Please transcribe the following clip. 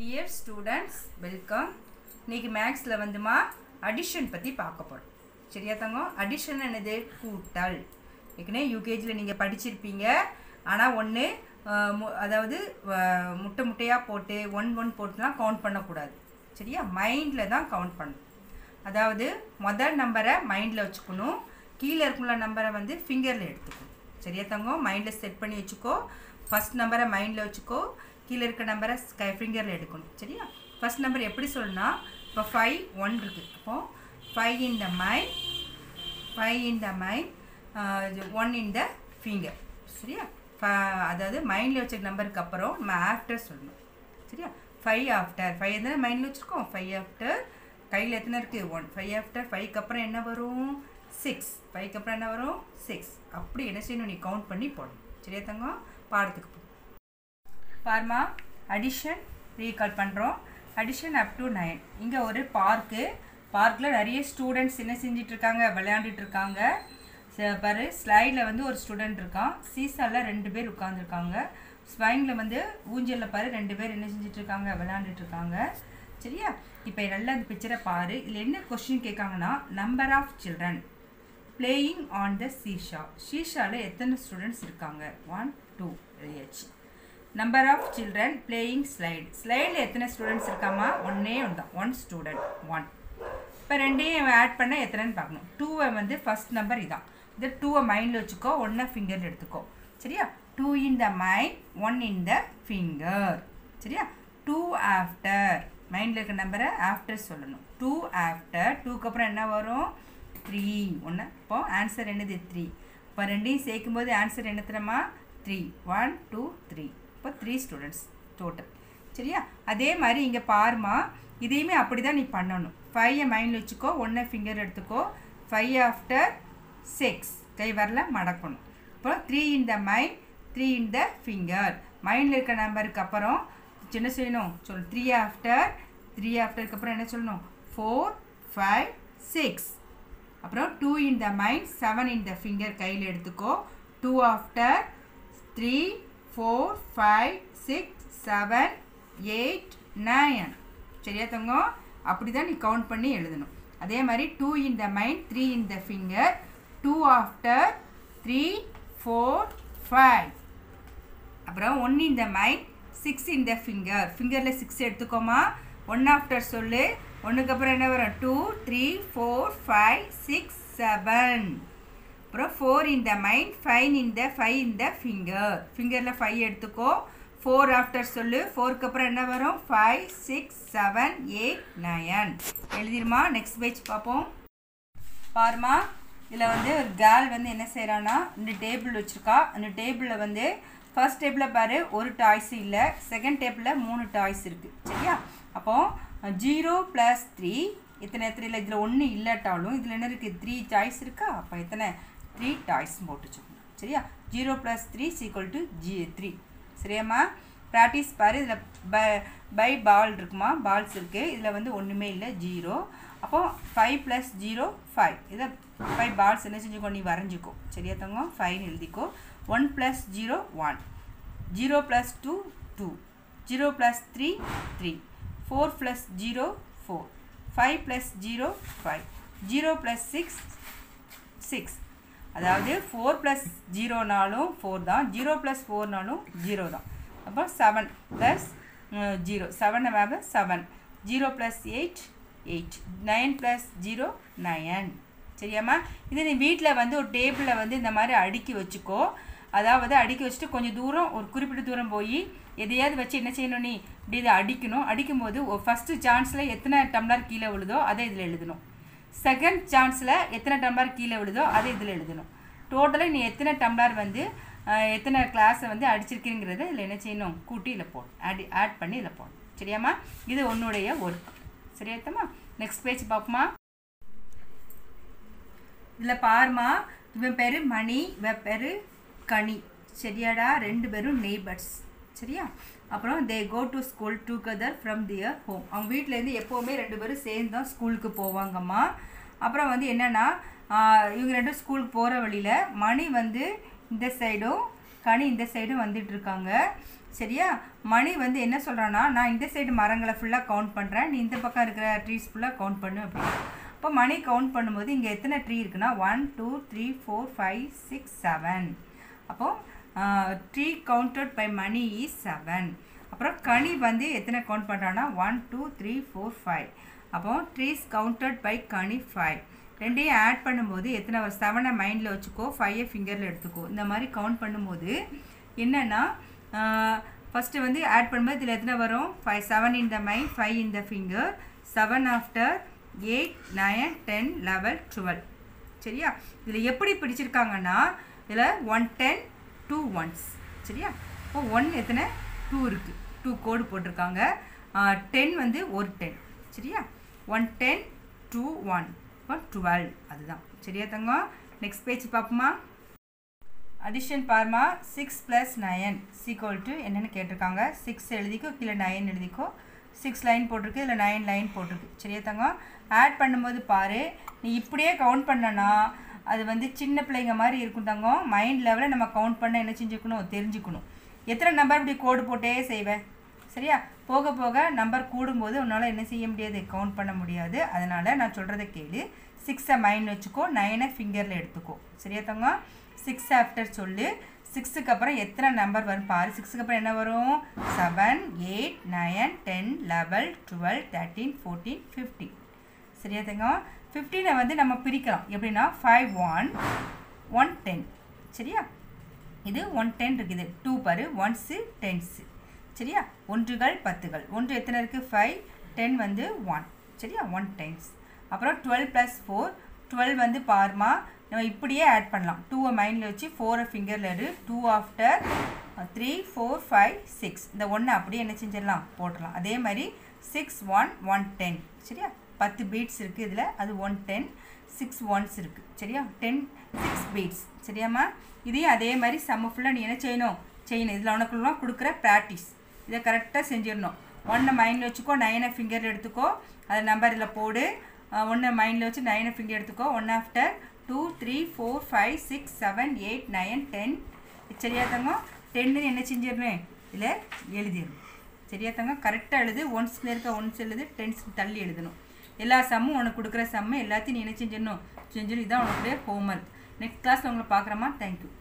dear students welcome இன்னைக்கு மேக்ஸில் வந்துமா அடிஷன் பற்றி பார்க்க போகிறோம் சரியா தங்கம் அடிஷன் என்னது கூட்டல் ஏற்கனவே யூகேஜியில் நீங்கள் படிச்சிருப்பீங்க ஆனால் ஒன்று அதாவது அஹ், முட்டை முட்டையாக போட்டு ஒன் ஒன் போட்டுலாம் கவுண்ட் பண்ணக்கூடாது சரியா மைண்டில் தான் கவுண்ட் பண்ணணும் அதாவது முதல் நம்பரை மைண்டில் வச்சுக்கணும் கீழே இருக்குள்ள நம்பரை வந்து ஃபிங்கரில் எடுத்துக்கணும் சரியா தங்கம் மைண்டில் செட் பண்ணி வச்சுக்கோ ஃபஸ்ட் நம்பரை மைண்டில் வச்சுக்கோ கீழே இருக்க நம்பரை ஸ்கை ஃபிங்கரில் எடுக்கணும் சரியா ஃபஸ்ட் நம்பர் எப்படி சொல்லணும்னா இப்போ ஃபைவ் ஒன் இருக்குது அப்போது five in the mind five in the mind one in the finger சரியா ஃப- அதாவது மைண்டில் வச்ச நம்பருக்கு அப்புறம் நம்ம ஆஃப்டர் சொல்லணும் சரியா ஃபைவ் ஆஃப்டர் ஃபைவ் எத்தனை மைண்டில் வச்சுருக்கோம் ஃபைவ் ஆஃப்டர் கையில் எத்தனை இருக்குது ஒன் ஃபைவ் ஆஃப்டர் ஃபைவ்க்கு அப்புறம் என்ன வரும் சிக்ஸ் ஃபைவ்க்கு அப்புறம் என்ன வரும் சிக்ஸ் அப்படி என்ன செய்யணும் நீ கவுண்ட் பண்ணி போடணும் சரியா தங்கம் பாடத்துக்கு போ பாருமா அடிஷன் ரீகால் பண்ணுறோம் அடிஷன் அப் டு நைன் இங்கே ஒரு பார்க்கு பார்க்கில் நிறைய ஸ்டூடெண்ட்ஸ் என்ன செஞ்சிட்டு இருக்காங்க விளையாண்டுட்டு இருக்காங்க ச- பாரு ஸ்லைடில் வந்து ஒரு ஸ்டூடெண்ட் இருக்கான் சீசாவில் ரெண்டு பேர் உட்காந்துருக்காங்க ஸ்வைங்கில் வந்து ஊஞ்சலில் பாரு ரெண்டு பேர் என்ன செஞ்சுட்டு இருக்காங்க விளையாண்டுட்டு இருக்காங்க சரியா இப்போ நல்லா இந்த பிக்சரை பாரு இதில் என்ன கொஸ்டின் கேட்காங்கன்னா number of children playing on the seesaw ஷீஷாவில் எத்தனை ஸ்டூடெண்ட்ஸ் இருக்காங்க ஒன் டூ எழுதியாச்சு number of children playing slide ஸ்லைடில் எத்தனை ஸ்டூடெண்ட்ஸ் இருக்காமா ஒன்னே ஒன்று தான் ஒன் ஸ்டூடெண்ட் ஒன் இப்போ ரெண்டையும் ஆட் பண்ண எத்தனைன்னு பார்க்கணும் டூவை வந்து ஃபர்ஸ்ட் நம்பர் இதான் இது டூவை மைண்டில் வச்சுக்கோ ஒன்றை ஃபிங்கர் எடுத்துக்கோ சரியா two in the mind one in the finger சரியா டூ ஆஃப்டர் மைண்டில் இருக்க நம்பரை ஆஃப்டர் சொல்லணும் டூ ஆஃப்டர் டூக்கு அப்புறம் என்ன வரும் த்ரீ ஒன்று இப்போ ஆன்சர் என்னது த்ரீ இப்போ ரெண்டையும் சேர்க்கும்போது ஆன்சர் என்ன தெரியுமா த்ரீ ஒன் டூ த்ரீ இப்போ த்ரீ ஸ்டூடெண்ட்ஸ் டோட்டல் சரியா அதே மாதிரி இங்கே பாருமா இதையுமே அப்படி தான் நீ பண்ணணும் ஃபைவை மைண்டில் வச்சுக்கோ ஒன்றை ஃபிங்கர் எடுத்துக்கோ ஃபைவ் ஆஃப்டர் சிக்ஸ் கை வரல மடக்கணும் அப்புறம் three in the mind three in the finger மைண்டில் இருக்க நம்பருக்கு அப்புறம் என்ன செய்யணும் சொல் த்ரீ ஆஃப்டர் த்ரீ ஆஃப்டருக்கு அப்புறம் என்ன சொல்லணும் ஃபோர் ஃபைவ் சிக்ஸ் அப்புறம் two in the mind seven in the finger கையில் எடுத்துக்கோ two after three four five six seven eight nine சரியா தங்கம் அப்படி தான் நீ கவுண்ட் பண்ணி எழுதணும் அதே மாதிரி two in the mind three in the finger two after three four five அப்புறம் one in the mind six in the finger ஃபிங்கரில் சிக்ஸ் எடுத்துக்கோமா ஒன் ஆஃப்டர் சொல்லு ஒன்றுக்கு அப்புறம் என்ன வரும் two three four five six seven அப்புறம் four in the mind five in the five in the finger ஃபிங்கரில் ஃபைவ் எடுத்துக்கோ ஃபோர் ஆஃப்டர் சொல்லு ஃபோருக்கு அப்புறம் என்ன வரும் five six seven eight nine எழுதிருமா next page பார்ப்போம் பாருமா இதில் வந்து ஒரு கேர்ள் வந்து என்ன செய்கிறான்னா இந்த டேபிள் வச்சுருக்கா அந்த டேபிளில் வந்து ஃபர்ஸ்ட் டேபிளில் பாரு ஒரு டாய்ஸ் இல்லை செகண்ட் டேபிளில் மூணு டாய்ஸ் இருக்குது சரியா அப்போது ஜீரோ ப்ளஸ் த்ரீ இத்தனை எத்தனை இல்லை இதில் ஒன்று இல்லாட்டாலும் இதில் என்ன இருக்குது த்ரீ டாய்ஸ் இருக்கா அப்போ எத்தனை த்ரீ டாய்ஸ் போட்டு வச்சுக்கணும் சரியா zero plus three equal to ஜி த்ரீ சரியாம்மா ப்ராக்டிஸ் பாரு இதில் பை பை பால் இருக்குமா பால்ஸ் இருக்குது இதில் வந்து ஒன்றுமே இல்லை ஜீரோ அப்போ ஃபைவ் ப்ளஸ் ஜீரோ ஃபைவ் இதை ஃபைவ் பால்ஸ் என்ன செஞ்சுக்கோ நீ வரைஞ்சிக்கோ சரியா தங்கம் ஃபைவ்னு எழுதிக்கோ one plus zero one zero plus two two zero plus three three four plus zero four five plus zero five zero plus six six அதாவது ஃபோர் ப்ளஸ் ஜீரோனாலும் ஃபோர் தான் ஜீரோ ப்ளஸ் ஃபோர்னாலும் ஜீரோ தான் அப்போ செவன் ப்ளஸ் ஜீரோ செவன் வேவ seven zero plus eight eight nine plus zero nine சரியாம்மா இது நீ வீட்டில் வந்து ஒரு டேபிளில் வந்து இந்த மாதிரி அடுக்கி வச்சுக்கோ அதாவது அடுக்கி வச்சுட்டு கொஞ்சம் தூரம் ஒரு குறிப்பிட்ட தூரம் போய் எதையாவது வச்சு என்ன செய்யணும் நீ இப்படி இதை அடிக்கணும் அடிக்கும்போது ஃபஸ்ட்டு சான்ஸில் எத்தனை டம்ளர் கீழே விழுதோ அதை இதில் எழுதணும் செகண்ட் சான்ஸில் எத்தனை டம்ளர் கீழே விழுதோ அதை இதில் எழுதணும் டோட்டலாக நீ எத்தனை டம்ளர் வந்து அஹ், எத்தனை கிளாஸை வந்து அடிச்சிருக்கீங்கிறத இதில் என்ன செய்யணும் கூட்டி இதில் போடணும் ஆட் ஆட் பண்ணி இதில் போடணும் சரியாம்மா இது உன்னுடைய ஒர்க் சரியாத்தம்மா நெக்ஸ்ட் பேஜ் பார்ப்போமா இதில் பாருமா இவன் பேர் மணி இவன் பேர் கனி சரியாடா ரெண்டு பேரும் நெய்பர்ஸ் சரியா அப்புறம் they go to school together from their home அவங்க வீட்டிலேருந்து எப்போவுமே ரெண்டு பேரும் சேர்ந்து தான் ஸ்கூலுக்கு போவாங்கம்மா அப்புறம் வந்து என்னென்னா இவங்க ரெண்டும் ஸ்கூலுக்கு போகிற வழியில் மணி வந்து இந்த சைடும் கனி இந்த சைடும் வந்துட்டு இருக்காங்க சரியா மணி வந்து என்ன சொல்கிறான்னா நான் இந்த சைடு மரங்களை ஃபுல்லாக கவுண்ட் பண்ணுறேன் நீ இந்த பக்கம் இருக்கிற ட்ரீஸ் ஃபுல்லாக கவுண்ட் பண்ணு அப்படின்னு அப்போ மணி கவுண்ட் பண்ணும்போது இங்கே எத்தனை ட்ரீ இருக்குன்னா one two three four five six seven அப்போது tree counted by Mani is seven அப்புறம் கனி வந்து எத்தனை கவுண்ட் பண்ணுறான்னா one two three four five அப்போ trees counted by Kani five ரெண்டையும் ஆட் பண்ணும்போது எத்தனை வரும் செவனை மைண்டில் வச்சுக்கோ ஃபைவை ஃபிங்கரில் எடுத்துக்கோ இந்த மாதிரி கவுண்ட் பண்ணும்போது என்னென்னா ஃபஸ்ட்டு வந்து ஆட் பண்ணும்போது இதில் எத்தனை வரும் five seven in the mind five in the finger seven after eight nine ten eleven twelve சரியா இதில் எப்படி பிடிச்சிருக்காங்கன்னா இதில் ஒன் டென் டூ ஒன்ஸ் சரியா இப்போ ஒன் எத்தனை டூ இருக்குது டூ கோடு போட்டிருக்காங்க டென் வந்து ஒரு டென் சரியா ஒன் டென் டூ ஒன் இப்போ டுவெல் அதுதான் சரியா தங்கம் நெக்ஸ்ட் பேஜ் பார்ப்போமா அடிஷன் பாருமா six plus nine equal to என்னென்னு கேட்டிருக்காங்க சிக்ஸ் எழுதிக்கோ கீழே நயன் எழுதிக்கோ சிக்ஸ் லைன் போட்டிருக்கு இல்லை நைன் லைன் போட்டிருக்கு சரியா தங்கம் ஆட் பண்ணும்போது பாரு நீ இப்படியே கவுண்ட் பண்ணனா அது வந்து சின்ன பிள்ளைங்க மாதிரி இருக்கும் தங்கம் மைண்ட் லெவலில் நம்ம கவுண்ட் பண்ண என்ன செஞ்சுக்கணும் தெரிஞ்சுக்கணும் எத்தனை நம்பர் இப்படி கோடு போட்டே செய்வேன் சரியா போக போக நம்பர் கூடும்போது உன்னால் என்ன செய்ய முடியாது கவுண்ட் பண்ண முடியாது அதனால் நான் சொல்கிறத கேளு சிக்ஸை மைண்ட் வச்சுக்கோ நைனை ஃபிங்கரில் எடுத்துக்கோ சரியா தங்கம் சிக்ஸ் ஆஃப்டர் சொல்லு சிக்ஸுக்கு அப்புறம் எத்தனை நம்பர் வரும் பாரு சிக்ஸுக்கு அப்புறம் என்ன வரும் seven eight nine ten eleven twelve thirteen fourteen fifteen சரியா தங்கம் ஃபிஃப்டீனை வந்து நம்ம பிரிக்கலாம் எப்படின்னா ஃபைவ் ஒன் ஒன் டென் சரியா இது ஒன் டென் இருக்குது டூ பாரு ஒன்ஸு டென்ஸு சரியா ஒன்றுகள் பத்துகள் ஒன்று எத்தனை இருக்குது ஃபைவ் டென் வந்து ஒன் சரியா ஒன் டென்ஸ் அப்புறம் டுவெல் ப்ளஸ் ஃபோர் டுவெல் வந்து பாருமா நம்ம இப்படியே ஆட் பண்ணலாம் டூவை மைண்டில் வச்சு ஃபோரை ஃபிங்கரில் எடு two after three four five six இந்த ஒன்று அப்படியே என்ன செஞ்சிடலாம் போட்டுடலாம் அதே மாதிரி சிக்ஸ் ஒன் ஒன் டென் சரியா பத்து பீட்ஸ் இருக்குது இதில் அது ஒன் டென் சிக்ஸ் ஒன்ஸ் இருக்குது சரியா டென் சிக்ஸ் பீட்ஸ் சரியாம்மா இதையும் அதே மாதிரி செம்ம ஃபுல்லாக நீ என்ன செய்யணும் செய்யணும் இதில் உனக்குலாம் கொடுக்குற ப்ராக்டிஸ் இதை கரெக்டாக செஞ்சிடணும் ஒன்றை மைண்டில் வச்சுக்கோ நைனை ஃபிங்கர் எடுத்துக்கோ அது நம்பர் இதில் போடு ஒன்றை மைண்டில் வச்சு நைனை ஃபிங்கர் எடுத்துக்கோ one after two three four five six seven eight nine ten சரியா தங்கம் டென்னு என்ன செஞ்சிடணும் இதில் எழுதிடணும் சரியா தங்கம் கரெக்டாக எழுது ஒன்ஸில் இருக்க ஒன்ஸ் எழுது டென்ஸ் தள்ளி எழுதணும் எல்லா சம்மும் உனக்கு கொடுக்குற சம்மு எல்லாத்தையும் நீ என்ன செஞ்சிடணும் செஞ்சிடும் இதுதான் உனக்குடைய ஹோம்ஒர்க் நெக்ஸ்ட் கிளாஸில் உங்களை பார்க்குறேம்மா தேங்க்யூ